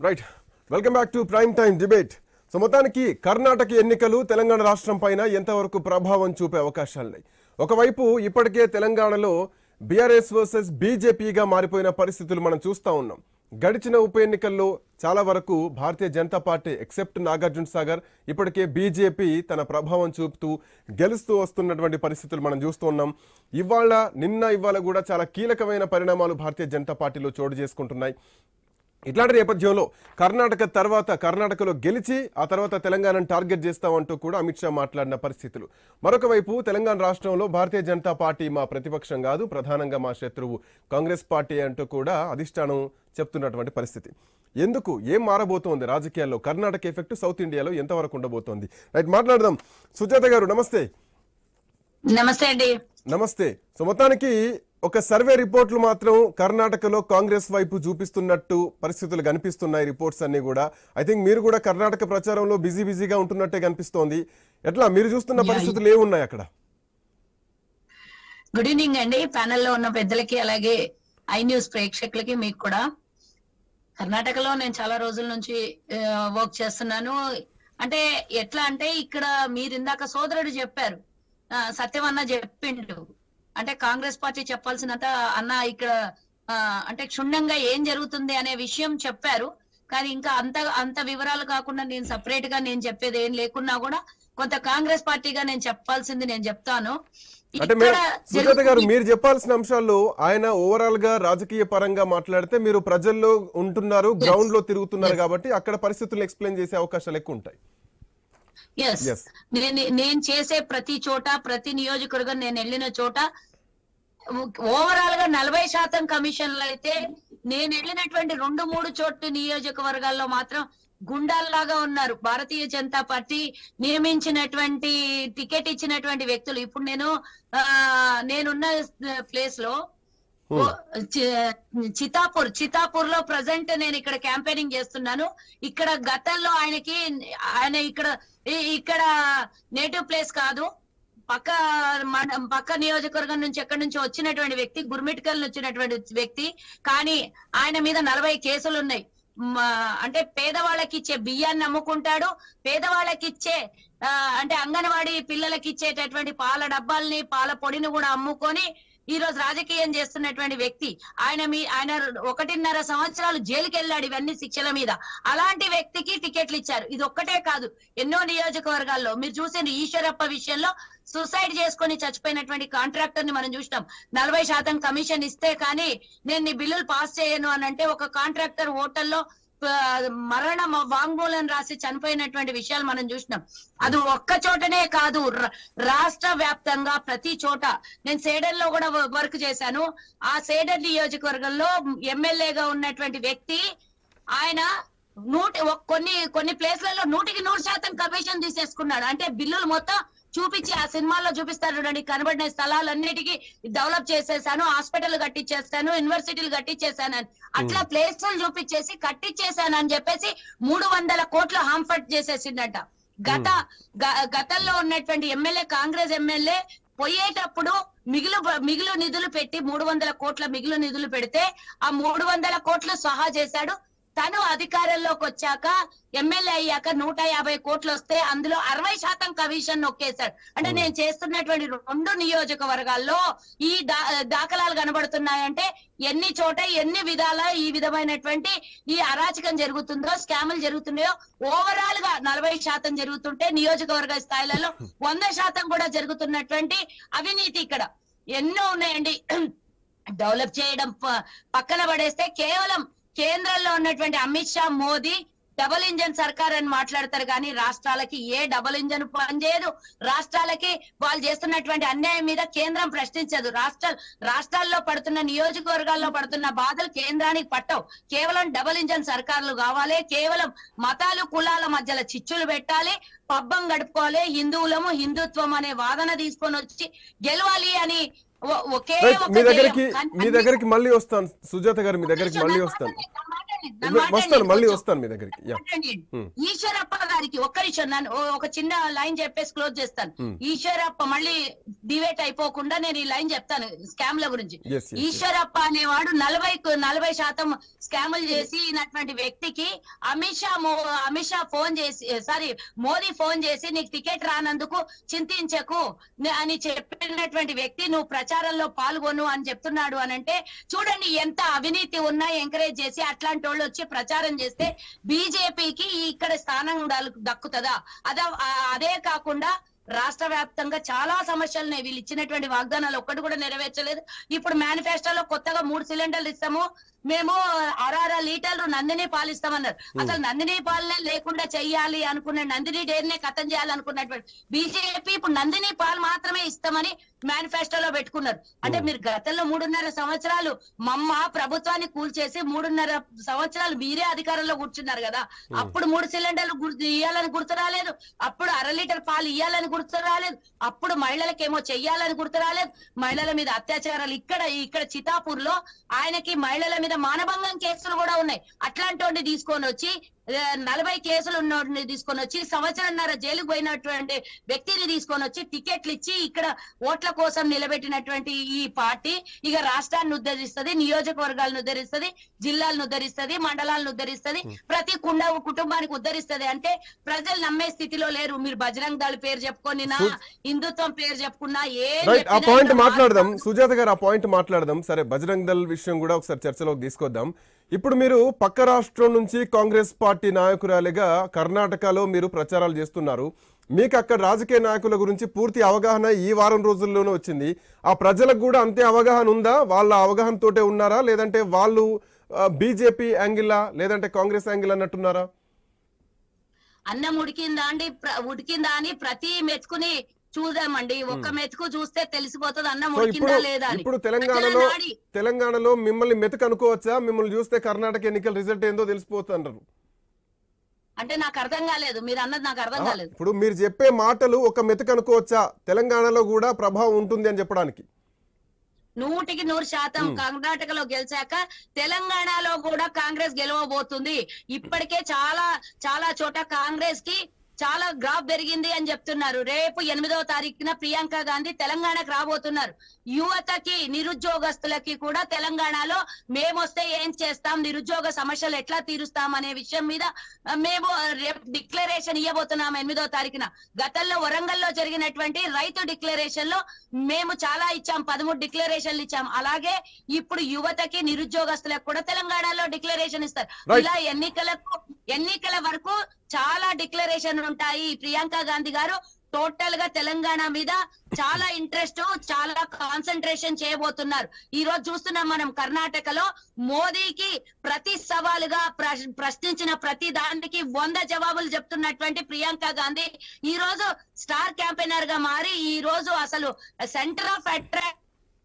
Right welcome back to prime time debate so మొత్తానికి కర్ణాటక ఎన్నికలు తెలంగాణ రాష్ట్రం పైన ఎంతవరకు ప్రభావం చూపే అవకాశాలున్నాయి ఒకవైపు ఇప్పటికే తెలంగాణలో బీఆర్ఎస్ వర్సెస్ బీజేపీగా మారిపోయిన పరిస్థితులు మనం చూస్తా ఉన్నాం గడిచిన ఉప ఎన్నికల్లో చాలా వరకు భారతీయ జనతా పార్టీ ఎక్సెప్ట్ నాగార్జున సాగర్ ఇప్పటికే బీజేపీ తన ప్రభావం చూపుతూ గెలుస్తూ వస్తున్నటువంటి పరిస్థితులు మనం చూస్తూ ఉన్నాం ఇవాళ నిన్న ఇవాళ కూడా చాలా కీలకమైన పరిణామాలు భారతీయ జనతా పార్టీలో చోటు చేసుకుంటున్నాయి ఇట్లాంటి నేపథ్యంలో కర్ణాటక తర్వాత కర్ణాటకలో గెలిచి ఆ తర్వాత తెలంగాణను టార్గెట్ చేస్తామంటూ కూడా అమిత్ షా మాట్లాడిన పరిస్థితులు మరొక వైపు తెలంగాణ రాష్ట్రంలో భారతీయ జనతా పార్టీ మా ప్రతిపక్షం కాదు ప్రధానంగా మా శత్రువు కాంగ్రెస్ పార్టీ అంటూ కూడా అధిష్టానం చెప్తున్నటువంటి పరిస్థితి ఎందుకు ఏం మారబోతోంది రాజకీయాల్లో కర్ణాటక ఎఫెక్ట్ సౌత్ ఇండియాలో ఎంతవరకు ఉండబోతోంది రైట్ మాట్లాడదాం సుజాత గారు నమస్తే నమస్తే అండి నమస్తే సో మొత్తానికి ఒక సర్వే రిపోర్ట్లు మాత్రం కర్ణాటకలో కాంగ్రెస్ వైపు చూపిస్తున్నట్టు పరిస్థితులు కనిపిస్తున్నాయి రిపోర్ట్స్ అన్ని కూడా ఐ థింక్ మీరు కూడా కర్ణాటక ప్రచారంలో బిజీ బిజీగా ఉంటున్నట్టే కనిపిస్తోంది ఎట్లా మీరు చూస్తున్న పరిస్థితులు ఏమున్నాయి అక్కడ గుడ్ ఈవినింగ్ అండి ప్యానెల్లో ఉన్న పెద్దలకి అలాగే ఐ న్యూస్ ప్రేక్షకులకి మీకు కూడా కర్ణాటకలో నేను చాలా రోజుల నుంచి వర్క్ చేస్తున్నాను అంటే ఎట్లా అంటే ఇక్కడ మీరు ఇందాక సోదరుడు చెప్పారు ఆ, సత్యం అన్న చెప్పిండు అంటే కాంగ్రెస్ పార్టీ చెప్పాల్సినంత అన్న ఇక్కడ ఆ, అంటే క్షుణ్ణంగా ఏం జరుగుతుంది అనే విషయం చెప్పారు కానీ ఇంకా అంత అంత వివరాలు కాకుండా నేను సపరేట్ గా నేను చెప్పేది ఏం లేకున్నా కూడా కొంత కాంగ్రెస్ పార్టీగా నేను చెప్పాల్సింది నేను చెప్తాను అంటే మీరు ఇక్కడ సుజాత గారు జరుగుతుంది- మీరు చెప్పాల్సిన అంశాల్లో ఆయన ఓవరాల్ గా రాజకీయ పరంగా మాట్లాడితే మీరు ప్రజల్లో ఉంటున్నారు గ్రౌండ్ లో తిరుగుతున్నారు కాబట్టి అక్కడ పరిస్థితులను ఎక్స్ప్లెయిన్ చేసే అవకాశాలు ఎక్కువ ఉంటాయి Yes. Yes. నేను నేను చేసే ప్రతి చోట ప్రతి నియోజకవర్గం నేను వెళ్ళిన చోట ఓవరాల్ గా నలభై శాతం కమిషన్లు అయితే నేను వెళ్ళినటువంటి రెండు మూడు చోట్ల నియోజకవర్గాల్లో మాత్రం గుండాల్లాగా ఉన్నారు భారతీయ జనతా పార్టీ నియమించినటువంటి టికెట్ ఇచ్చినటువంటి వ్యక్తులు ఇప్పుడు నేను ఆ నేనున్న ప్లేస్ లో ఓ, చి- చితాపూర్ చితాపూర్ లో ప్రజెంట్ నేను ఇక్కడ క్యాంపెయినింగ్ చేస్తున్నాను ఇక్కడ గతంలో ఆయనకి ఆయన ఇక్కడ ఈ- ఇక్కడ నేటివ్ ప్లేస్ కాదు పక్క మన పక్క నియోజకవర్గం నుంచి ఎక్కడి నుంచి వచ్చినటువంటి వ్యక్తి గుర్మిట్కల్ వచ్చినటువంటి వ్యక్తి కానీ ఆయన మీద నలభై కేసులు ఉన్నాయి మ, అంటే పేదవాళ్ళకి ఇచ్చే బియ్యాన్ని అమ్ముకుంటాడు పేదవాళ్ళకి ఇచ్చే ఆ, అంటే అంగన్వాడీ పిల్లలకి ఇచ్చేటటువంటి పాల డబ్బాల్ని పాల పొడిని కూడా అమ్ముకొని ఈ రోజు రాజకీయం చేస్తున్నటువంటి వ్యక్తి ఆయన మీ ఆయన ఒకటిన్నర సంవత్సరాలు జైలుకి వెళ్ళాడు ఇవన్నీ శిక్షల మీద అలాంటి వ్యక్తికి టికెట్లు ఇచ్చారు ఇది ఒక్కటే కాదు ఎన్నో నియోజకవర్గాల్లో మీరు చూసిన ఈశ్వరప్ప విషయంలో సూసైడ్ చేసుకొని చచ్చిపోయినటువంటి కాంట్రాక్టర్ ని మనం చూసినాం నలభై శాతం కమిషన్ ఇస్తే కానీ నేను నీ బిల్లులు పాస్ చేయను అని అంటే ఒక కాంట్రాక్టర్ హోటల్లో ఆ, మరణ వాంగ్మూలం రాసి చనిపోయినటువంటి విషయాలు మనం చూసినాం అది ఒక్క చోటనే కాదు ర- రాష్ట్ర వ్యాప్తంగా ప్రతి చోట నేను సేడన్ లో కూడా వ- వర్క్ చేశాను ఆ సేడన్ నియోజకవర్గంలో ఎమ్మెల్యేగా ఉన్నటువంటి వ్యక్తి ఆయన నూటి ఒక్- కొన్ని కొన్ని ప్లేస్లలో నూటికి నూరు శాతం కమిషన్ తీసేసుకున్నాడు అంటే బిల్లులు మొత్తం చూపించి ఆ సినిమాల్లో చూపిస్తారు చూడండి కనబడిన స్థలాలన్నిటికీ డెవలప్ చేసేసాను హాస్పిటల్ కట్టించేస్తాను యూనివర్సిటీలు కట్టించేసాను అని అట్లా ప్లేస్లు చూపించేసి కట్టించేసాను అని చెప్పేసి మూడు వందల కోట్ల హాంఫర్ట్ చేసేసిండట గత గ- గతంలో ఉన్నటువంటి ఎమ్మెల్యే కాంగ్రెస్ ఎమ్మెల్యే పోయేటప్పుడు మిగులు మిగులు నిధులు పెట్టి మూడు వందల కోట్ల మిగులు నిధులు పెడితే ఆ మూడు వందల కోట్లు సహా చేశాడు తను అధికారంలోకి వచ్చాక ఎమ్మెల్యే అయ్యాక నూట యాభై కోట్లు వస్తే అందులో అరవై శాతం కమిషన్ నొక్కేశాడు అంటే నేను చేస్తున్నటువంటి రెండు నియోజకవర్గాల్లో ఈ దా- దాఖలాలు కనబడుతున్నాయంటే ఎన్ని చోట ఎన్ని విధాల ఈ విధమైనటువంటి ఈ అరాచకం జరుగుతుందో స్కాములు జరుగుతున్నాయో ఓవరాల్ గా నలభై శాతం జరుగుతుంటే నియోజకవర్గ స్థాయిలలో వంద శాతం కూడా జరుగుతున్నటువంటి అవినీతి ఇక్కడ ఎన్నో ఉన్నాయండి డెవలప్ చేయడం ప- పక్కన పడేస్తే కేవలం కేంద్రంలో ఉన్నటువంటి అమిత్ షా మోదీ డబుల్ ఇంజన్ సర్కార్ అని మాట్లాడతారు కానీ రాష్ట్రాలకి ఏ డబుల్ ఇంజన్ పనిచేయదు రాష్ట్రాలకి వాళ్ళు చేస్తున్నటువంటి అన్యాయం మీద కేంద్రం ప్రశ్నించదు రాష్ట్ర రాష్ట్రాల్లో పడుతున్న నియోజకవర్గాల్లో పడుతున్న బాధలు కేంద్రానికి పట్టవు కేవలం డబుల్ ఇంజన్ సర్కార్లు కావాలి కేవలం మతాలు కులాల మధ్యలో చిచ్చులు పెట్టాలి పబ్బం గడుపుకోవాలి హిందువులము హిందుత్వం అనే వాదన తీసుకొని వచ్చి గెలవాలి అని ఒ- ఒకే రైట్ ఒక మీ ధ్యేయం. దగ్గరికి కానీ మీ అన్ని- దగ్గరికి మళ్ళీ వస్తాను సుజాత గారు మీ దగ్గరికి మళ్ళీ వస్తాను నా మాట నన్ను వస్తాను మాట్లాడండి మళ్ళీ కొంచెం. వస్తాను మీ దగ్గరికి యా మాట్లాడండి. Hmm. ఈశ్వరప్ప గారికి ఒక్క నిమిషం నన్ను ఓ- ఒక చిన్న లైన్ చెప్పేసి క్లోజ్ చేస్తాను Hmm. ఈశ్వరప్ప మళ్ళీ డివేట్ అయిపోకుండా నేను ఈ లైన్ చెప్తాను స్కామ్ ల గురించి Yes, yes, yes. ఈశ్వరప్ప అనేవాడు నలభై కు- నలభై శాతం స్కాములు చేసినటువంటి వ్యక్తికి అమిత్ షా మో- అమిత్ షా ఫోన్ చేసి సారీ మోదీ ఫోన్ చేసి నీకు టికెట్ రానందుకు చింతించకు ని- అని చెప్పినటువంటి వ్యక్తి నువ్వు ప్రచారంలో పాల్గొను అని చెప్తున్నాడు అని అంటే చూడండి ఎంత అవినీతి ఉన్నా ఎంకరేజ్ చేసి అట్లాంటి వాళ్ళు వచ్చి ప్రచారం చేస్తే బీజేపీకి ఇక్కడ స్థానం ఉండాలి- దక్కుతుందా అదే అదే కాకుండా రాష్ట్ర వ్యాప్తంగా చాలా సమస్యలు ఉన్నాయి వీళ్ళు ఇచ్చినటువంటి వాగ్దానాలు ఒక్కటి కూడా నెరవేర్చలేదు ఇప్పుడు మేనిఫెస్టోలో కొత్తగా మూడు సిలిండర్లు ఇస్తాము మేము అరార లీటర్లు నందిని పాలిస్తామన్నారు అసలు నందిని పాలనే లేకుండా చెయ్యాలి అనుకున్న నందిని డైరీనే ఖతం చేయాలనుకున్నటువంటి బీజేపీ ఇప్పుడు నందిని పాలు మాత్రమే ఇస్తామని మేనిఫెస్టోలో పెట్టుకున్నారు అంటే మీరు గతంలో మూడున్నర సంవత్సరాలు మమ్మ ప్రభుత్వాన్ని కూల్చేసి మూడున్నర సంవత్సరాలు మీరే అధికారంలో కూర్చున్నారు కదా అప్పుడు మూడు సిలిండర్లు గుర్తు ఇయ్యాలని గుర్తు రాలేదు అప్పుడు అర లీటర్ పాలు ఇయ్యాలని గుర్తు రాలేదు అప్పుడు మహిళలకేమో చెయ్యాలని గుర్తు రాలేదు మహిళల మీద అత్యాచారాలు ఇక్కడ ఇక్కడ చితాపూర్ లో ఆయనకి మహిళల మీద మానభంగం కేసులు కూడా ఉన్నాయి అట్లాంటి వాడిని తీసుకొని వచ్చి ఆ, నలభై కేసులు ఉన్నోడిని తీసుకొని వచ్చి సంవత్సరంన్నర జైలుకు పోయినటువంటి వ్యక్తిని తీసుకొని వచ్చి టికెట్లు ఇచ్చి ఇక్కడ ఓట్ల కోసం నిలబెట్టినటువంటి ఈ పార్టీ ఇక రాష్ట్రాన్ని ఉద్ధరిస్తుంది నియోజకవర్గాలను ఉద్ధరిస్తుంది జిల్లాలను ఉద్ధరిస్తుంది మండలాలను ఉద్ధరిస్తుంది ప్రతి కుండ కుటుంబానికి ఉద్ధరిస్తుంది అంటే ప్రజలు నమ్మే స్థితిలో లేరు మీరు బజరంగ్ దళ పేరు చెప్పుకొనినా హిందుత్వం పేరు చెప్పుకున్నా ఏ రైట్ ఆ పాయింట్ మాట్లాడదాం సుజాత గారు ఆ పాయింట్ మాట్లాడదాం సరే బజరంగ్ దళ్ విషయం కూడా ఒకసారి చర్చలోకి తీసుకొద్దాం ఇప్పుడు మీరు పక్క రాష్ట్రం నుంచి కాంగ్రెస్ పార్టీ నాయకురాలిగా కర్ణాటకలో మీరు ప్రచారాలు చేస్తున్నారు మీకు అక్కడ రాజకీయ నాయకుల గురించి పూర్తి అవగాహన ఈ వారం రోజుల్లోనే వచ్చింది ఆ ప్రజలకు కూడా అంతే అవగాహన ఉందా వాళ్ళ అవగాహనతోటే ఉన్నారా లేదంటే వాళ్ళు బీజేపీ యాంగిలా లేదంటే కాంగ్రెస్ యాంగిల్ అన్నట్టున్నారా అన్నం ఉడికిందా అండి ప్ర- ఉడికిందా అని ప్రతి మెతుకుని చూద్దామండి ఒక్క మెతుకు చూస్తే తెలిసిపోతుంది అన్నం సో ఇప్పుడు ఉడికిందా లేదా అని ఇప్పుడు తెలంగాణలో ప్రజల నాడి. తెలంగాణలో మిమ్మల్ని మెతుకు అనుకోవచ్చా మిమ్మల్ని చూస్తే కర్ణాటక ఎన్నికల రిజల్ట్ ఏందో తెలిసిపోతుంటారు అంటే నాకు అర్థం కాలేదు మీరు అన్నది నాకు అర్థం కాలేదు ఇప్పుడు మీరు చెప్పే మాటలు ఒక మెతుకు అనుకోవచ్చా తెలంగాణలో కూడా ప్రభావం ఉంటుంది అని చెప్పడానికి నూటికి నూరు శాతం కర్ణాటకలో గెలిచాక తెలంగాణలో కూడా కాంగ్రెస్ గెలవబోతుంది ఇప్పటికే చాలా చాలా చోట కాంగ్రెస్ కి చాలా గ్రాఫ్ పెరిగింది అని చెప్తున్నారు రేపు ఎనిమిదవ తారీఖున ప్రియాంక గాంధీ తెలంగాణకు రాబోతున్నారు యువతకి నిరుద్యోగస్తులకి కూడా తెలంగాణలో మేము వస్తే ఏం చేస్తాం నిరుద్యోగ సమస్యలు ఎట్లా తీరుస్తాం అనే విషయం మీద ఆ, మేము రేపు డిక్లరేషన్ ఇవ్వబోతున్నాం ఎనిమిదవ తారీఖున గతంలో వరంగల్లో జరిగినటువంటి రైతు డిక్లరేషన్ లో మేము చాలా ఇచ్చాం పదమూడు డిక్లరేషన్లు ఇచ్చాం అలాగే ఇప్పుడు యువతకి నిరుద్యోగస్తులకు కూడా తెలంగాణలో డిక్లరేషన్ ఇస్తారు Right. ఇలా ఎన్నికలకు ఎన్నికల వరకు చాలా డిక్లరేషన్ ఉంటాయి ప్రియాంక గాంధీ గారు టోటల్ గా తెలంగాణ మీద చాలా ఇంట్రెస్ట్ చాలా కాన్సన్ట్రేషన్ చేయబోతున్నారు ఈ రోజు చూస్తున్నాం మనం కర్ణాటకలో మోదీకి ప్రతి సవాలుగా ప్ర- ప్రశ్నించిన ప్రతి దానికి వంద జవాబులు చెప్తున్నటువంటి ప్రియాంక గాంధీ ఈ రోజు స్టార్ క్యాంపెయినర్ గా మారి ఈ రోజు అసలు center of attract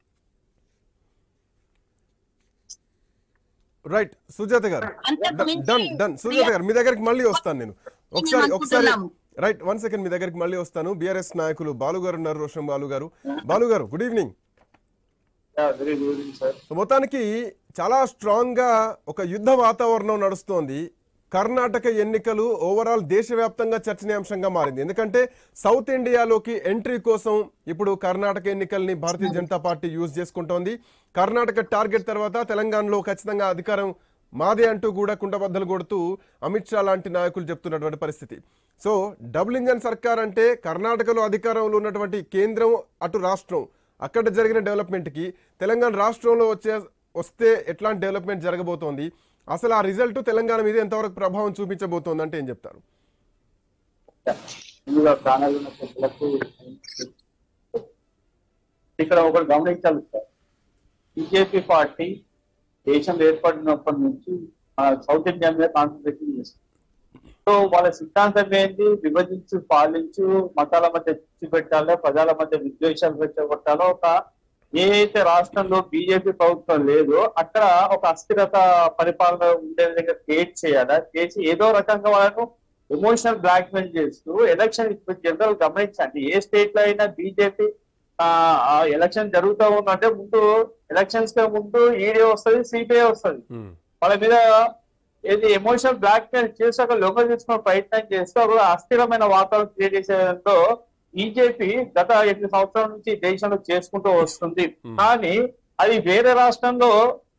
right Sujatha గారు అంతకు మించి డన్ డన్ సుజాత గారు మీ దగ్గరికి మళ్ళీ వస్తాను నేను ఒకసారి మేము ఒకసారి అనుకుంటున్నాము. రైట్ వన్ సెకండ్ మీ దగ్గరికి మళ్ళీ వస్తాను బీఆర్ఎస్ నాయకులు బాలు గారు ఉన్నారు రోషన్ బాలు గారు బాలు గారు good evening very good evening sir so మొత్తానికి చాలా స్ట్రాంగ్ గా ఒక యుద్ధ వాతావరణం నడుస్తోంది కర్ణాటక ఎన్నికలు ఓవరాల్ దేశవ్యాప్తంగా చర్చనీయాంశంగా మారింది ఎందుకంటే సౌత్ ఇండియాలోకి ఎంట్రీ కోసం ఇప్పుడు కర్ణాటక ఎన్నికల్ని భారతీయ జనతా పార్టీ యూజ్ చేసుకుంటోంది కర్ణాటక టార్గెట్ తర్వాత తెలంగాణలో ఖచ్చితంగా అధికారం మాదే అంటూ కూడా కుండబద్దలు కొడుతూ అమిత్ షా లాంటి నాయకులు చెప్తున్నటువంటి పరిస్థితి సో డబుల్ ఇంజన్ సర్కార్ అంటే కర్ణాటకలో అధికారంలో ఉన్నటువంటి కేంద్రం అటు రాష్ట్రం అక్కడ జరిగిన డెవలప్మెంట్కి తెలంగాణ రాష్ట్రంలో వచ్చే వస్తే ఎట్లాంటి డెవలప్మెంట్ జరగబోతోంది అసలు ఆ రిజల్ట్ తెలంగాణ మీద ఎంతవరకు ప్రభావం చూపించబోతోంది అంటే ఏం చెప్తారు ముందుగా ప్రాణాలు ఉన్న ప్రజలకు ఇక్కడ ఒకటి గమనించాలి సార్ బీజేపీ పార్టీ దేశం ఏర్పడినప్పటి నుంచి మన సౌత్ ఇండియా మీద కాన్సన్ట్రేషన్ చేస్తుంది సో వాళ్ళ సిద్ధాంతం ఏంటి విభజించు పాలించు మతాల మధ్య చిచ్చు పెట్టాలో ప్రజల మధ్య విద్వేషాలు రెచ్చగొట్టాలో ఒక ఏ అయితే రాష్ట్రంలో బీజేపీ ప్రభుత్వం లేదో అక్కడ ఒక అస్థిరత పరిపాలన ఉండే విధంగా క్రియేట్ చేయాలా చేసి ఏదో రకంగా వాళ్ళను ఎమోషనల్ బ్లాక్ మెయిల్ చేస్తూ ఎలక్షన్ జనరల్ గమనించండి ఏ స్టేట్ లో అయినా బీజేపీ ఎలక్షన్ జరుగుతూ ఉందంటే ముందు ఎలక్షన్స్ కి ముందు ఈడీ వస్తుంది సిపిఐ వస్తుంది వాళ్ళ మీద ఏది ఎమోషనల్ బ్లాక్ మెయిల్ చేసి ఒక లొంగ తీసుకునే ప్రయత్నం చేస్తూ ఒక అస్థిరమైన వాతావరణం క్రియేట్ చేసేయడంతో బీజేపీ గత ఎనిమిది సంవత్సరాల నుంచి దేశంలో చేసుకుంటూ వస్తుంది కానీ అది వేరే రాష్ట్రంలో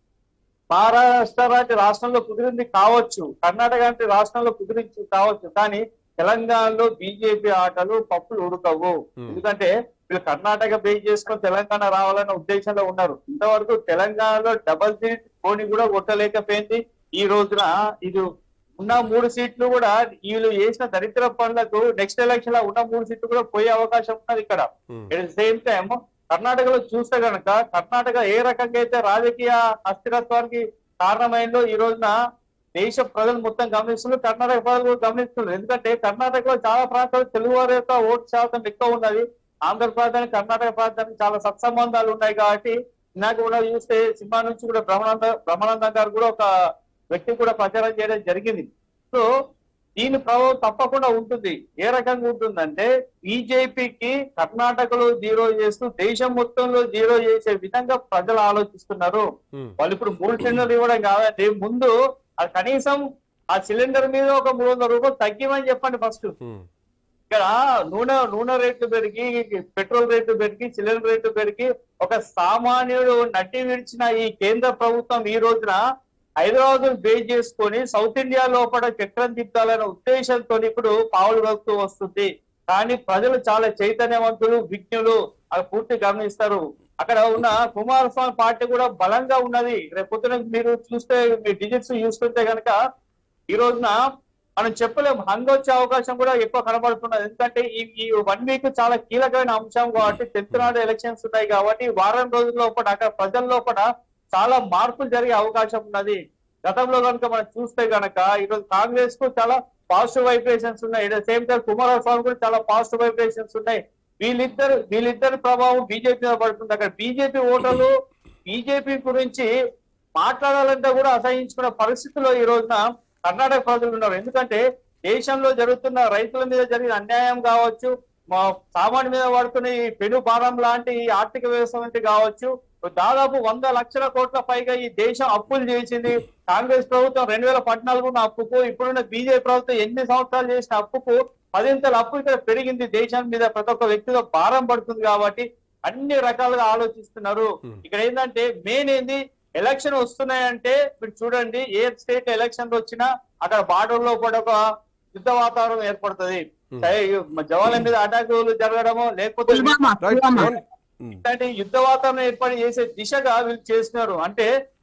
మహారాష్ట్ర లాంటి రాష్ట్రంలో కుదిరింది కావచ్చు కర్ణాటక లాంటి రాష్ట్రంలో కుదిరించి కావచ్చు కానీ తెలంగాణలో బీజేపీ ఆటలు పప్పులు ఉడకవు ఎందుకంటే వీళ్ళు కర్ణాటక బేస్ చేసుకొని తెలంగాణ రావాలన్న ఉద్దేశంలో ఉన్నారు ఇంతవరకు తెలంగాణలో డబల్ సీట్ పోనీ కూడా కొట్టలేకపోయింది ఈ రోజున ఇది ఉన్న మూడు సీట్లు కూడా వీళ్ళు చేసిన దరిద్ర పనులకు నెక్స్ట్ ఎలక్షన్ లో ఉన్న మూడు సీట్లు కూడా పోయే అవకాశం ఉన్నది ఇక్కడ ఎట్ ద సేమ్ టైం కర్ణాటకలో చూస్తే గనక కర్ణాటక ఏ రకంగా అయితే రాజకీయ అస్థిరత్వానికి కారణమైందో ఈ రోజున దేశ ప్రజలు మొత్తం గమనిస్తున్నారు కర్ణాటక ప్రజలు కూడా గమనిస్తున్నారు ఎందుకంటే కర్ణాటకలో చాలా ప్రాంతాలు తెలుగు వారి యొక్క ఓటు శాతం ఎక్కువ ఉన్నది ఆంధ్ర ప్రాంతానికి కర్ణాటక ప్రాంతానికి చాలా సత్సంబంధాలు ఉన్నాయి కాబట్టి ఇందాక కూడా చూస్తే సినిమా నుంచి కూడా బ్రహ్మానంద బ్రహ్మానందం గారు కూడా ఒక వ్యక్తి కూడా ప్రచారం చేయడం జరిగింది సో దీని ప్రభావం తప్పకుండా ఉంటుంది ఏ రకంగా ఉంటుందంటే బీజేపీకి కర్ణాటకలో జీరో చేస్తూ దేశం మొత్తంలో జీరో చేసే విధంగా ప్రజలు ఆలోచిస్తున్నారు వాళ్ళు ఇప్పుడు మూడు సిలిండర్లు ఇవ్వడం కాదండి ముందు అది కనీసం ఆ సిలిండర్ మీద ఒక మూడు వందల రూపాయలు తగ్గిమని చెప్పండి ఫస్ట్ ఇక్కడ నూనె నూనె రేట్లు పెరిగి పెట్రోల్ రేట్లు పెరిగి సిలిండర్ రేట్లు పెరిగి ఒక సామాన్యుడు నటి విడిచిన ఈ కేంద్ర ప్రభుత్వం ఈ రోజున హైదరాబాద్ బేస్ చేసుకొని సౌత్ ఇండియా లోపల చక్రం తిప్పాలనే ఉద్దేశంతో ఇప్పుడు పావులు కలుపుతూ వస్తుంది కానీ ప్రజలు చాలా చైతన్యవంతులు విజ్ఞులు అది పూర్తి గమనిస్తారు అక్కడ ఉన్న కుమారస్వామి పార్టీ కూడా బలంగా ఉన్నది రేపు పొద్దున మీరు చూస్తే మీ డిజిట్స్ చూస్తుంటే కనుక ఈ రోజున మనం చెప్పలేము హంగ్ వచ్చే అవకాశం కూడా ఎక్కువ కనబడుతున్నది ఎందుకంటే ఈ ఈ వన్ వీక్ చాలా కీలకమైన అంశం కాబట్టి టెన్త్ నాడు ఎలక్షన్స్ ఉన్నాయి కాబట్టి వారం రోజుల లోపల అక్కడ ప్రజల లోపల చాలా మార్పులు జరిగే అవకాశం ఉన్నది గతంలో కనుక మనం చూస్తే గనక ఈరోజు కాంగ్రెస్ కు చాలా పాజిటివ్ వైబ్రేషన్స్ ఉన్నాయి ఇట్ సేమ్ టైం కుమారస్వామి కూడా చాలా పాజిటివ్ వైబ్రేషన్స్ ఉన్నాయి వీళ్ళిద్దరు వీళ్ళిద్దరి ప్రభావం బీజేపీ మీద పడుతుంది అక్కడ బీజేపీ ఓటర్లు బీజేపీ గురించి మాట్లాడాలంటే కూడా అసహించుకున్న పరిస్థితిలో ఈ రోజున కర్ణాటక ప్రజలు ఉన్నారు ఎందుకంటే దేశంలో జరుగుతున్న రైతుల మీద జరిగిన అన్యాయం కావచ్చు మా సామాన్య మీద పడుతున్న ఈ పెను భారం లాంటి ఈ ఆర్థిక వ్యవస్థ వంటి కావచ్చు దాదాపు వంద లక్షల కోట్ల పైగా ఈ దేశం అప్పులు చేసింది కాంగ్రెస్ ప్రభుత్వం రెండు వేల పద్నాలుగున్న అప్పుకు ఇప్పుడున్న బీజేపీ ప్రభుత్వం ఎన్ని సంవత్సరాలు చేసిన అప్పుకు పదింతల అప్పు ఇక్కడ పెరిగింది దేశం మీద ప్రతి ఒక్క వ్యక్తిలో భారం పడుతుంది కాబట్టి అన్ని రకాలుగా ఆలోచిస్తున్నారు ఇక్కడ ఏంటంటే మెయిన్ ఏంది ఎలక్షన్ వస్తున్నాయంటే మీరు చూడండి ఏ స్టేట్ ఎలక్షన్ వచ్చినా అక్కడ బార్డర్ లో కూడా ఒక యుద్ధ వాతావరణం ఏర్పడుతుంది సరే, జవాన్ల మీద అటాకులు జరగడము లేకపోతే పుల్వామా రైట్ పుల్వామా ఇట్లాంటి యుద్ధ వాతావరణం ఏర్పాటు చేసే దిశగా వీళ్ళు చేస్తున్నారు అంటే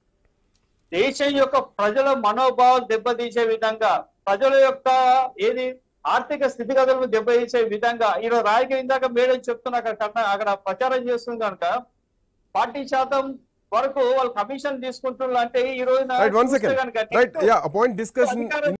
దేశం యొక్క ప్రజల మనోభావాలు దెబ్బతీసే విధంగా ప్రజల యొక్క ఏది ఆర్థిక స్థితిగతులను దెబ్బతీసే విధంగా ఈరోజు రాజకీయ ఇందాక మేడం చెప్తున్నా అక్కడ కన్నా- అక్కడ ప్రచారం చేస్తుంది కనుక ఫార్టీ శాతం వరకు వాళ్ళు కమిషన్ తీసుకుంటున్నారు అంటే ఈ రోజున రైట్ వన్ చూస్తే సెకండ్ కనుక రైట్ యా పాయింట్ డిస్కషన్ అధికారం